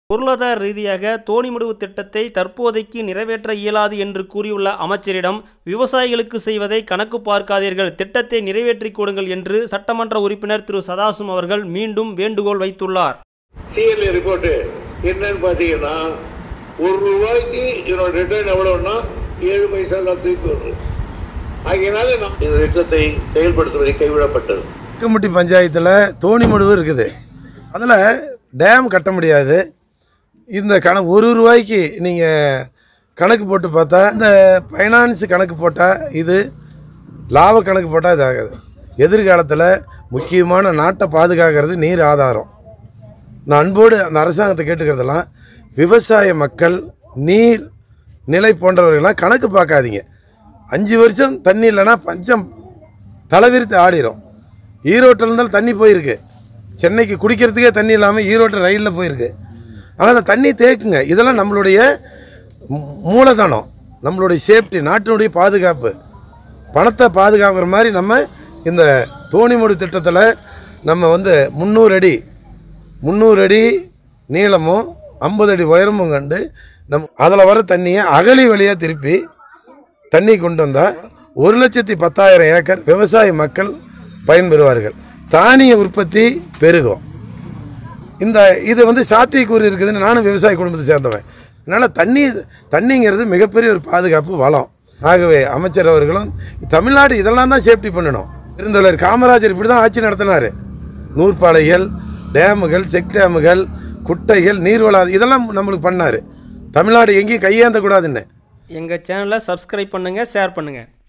பொருளாதார ரீதியாக தோணிமுடுவு திட்டத்தை தற்போதைக்கு நிறைவேற்ற இயலாது என்று கூறியுள்ள அமைச்சரிடம் விவசாயிகளுக்கு செய்வதை கணக்கு பார்க்காதீர்கள் திட்டத்தை நிறைவேற்றிக் கொடுங்கள் என்று சட்டமன்ற உறுப்பினர் திரு சதாசும் அவர்கள் மீண்டும் வேண்டுகோள் வைத்துள்ளார் சிஎல்ஏ ரிப்போர்ட்டு என்னன்னு பார்த்தீங்கன்னா ஒரு ரூபாய்க்கு இதனோட ரிட்டர்ன் எவ்வளோன்னா ஏழு பைசா தான் திருப்பி வருது ஆகையினால நான் இந்த திட்டத்தை செயல்படுத்துவதை கைவிடப்பட்டது கமுட்டி பஞ்சாயத்தில் தோணிமடுவு இருக்குது அதில் டேம் கட்ட முடியாது இந்த கண ஒரு ரூபாய்க்கு நீங்கள் கணக்கு போட்டு பார்த்தா இந்த ஃபைனான்ஸ் கணக்கு போட்டால் இது லாப கணக்கு போட்டால் இது ஆகாது எதிர்காலத்தில் முக்கியமான நாட்டை பாதுகாக்கிறது நீர் ஆதாரம் நான் அன்போடு அந்த அரசாங்கத்தை கேட்டுக்கிறதெல்லாம் விவசாய மக்கள் நீர் நிலை போன்றவர்கள்லாம் கணக்கு பார்க்காதீங்க அஞ்சு வருஷம் தண்ணி இல்லைன்னா பஞ்சம் தலைவிரித்து ஆடிரும் ஈரோட்டில் இருந்தாலும் தண்ணி போயிருக்கு சென்னைக்கு குடிக்கிறதுக்கே தண்ணி இல்லாமல் ஈரோட்டில் ரயிலில் போயிருக்கு ஆனால் அந்த தண்ணி தேக்குங்க இதெல்லாம் நம்மளுடைய மூ- மூலதனம் நம்மளுடைய சேஃப்டி நாட்டினுடைய பாதுகாப்பு பணத்தை பாதுகாக்கிற மாதிரி நம்ம இந்த தோணிமுடி திட்டத்தில் நம்ம வந்து முந்நூறு அடி முந்நூறு அடி நீளமும் ஐம்பது அடி உயரமும் கண்டு நம் அதில் வர தண்ணியை அகழி வழியாக திருப்பி தண்ணி கொண்டு வந்தால் ஒரு லட்சத்தி பத்தாயிரம் ஏக்கர் விவசாய மக்கள் பயன்பெறுவார்கள் தானிய உற்பத்தி பெருகும் இந்த இது வந்து சாத்தியக்கூறு இருக்குதுன்னு நானும் விவசாய குடும்பத்தை சேர்ந்தவன் அதனால் தண்ணி தண்ணிங்கிறது மிகப்பெரிய ஒரு பாதுகாப்பு வளம் ஆகவே அமைச்சர் அவர்களும் தமிழ்நாடு இதெல்லாம் தான் சேஃப்டி பண்ணணும் பெருந்தலைவர் காமராஜர் இப்படி தான் ஆட்சி நடத்தினார் நூற்பாலைகள் டேமுகள் செக் டேமுகள் குட்டைகள் நீர்வள இதெல்லாம் நம்மளுக்கு பண்ணார் தமிழ்நாடு எங்கேயும் கையேந்தக்கூடாதுன்னு எங்கள் சேனலை சப்ஸ்கிரைப் பண்ணுங்கள் ஷேர் பண்ணுங்கள்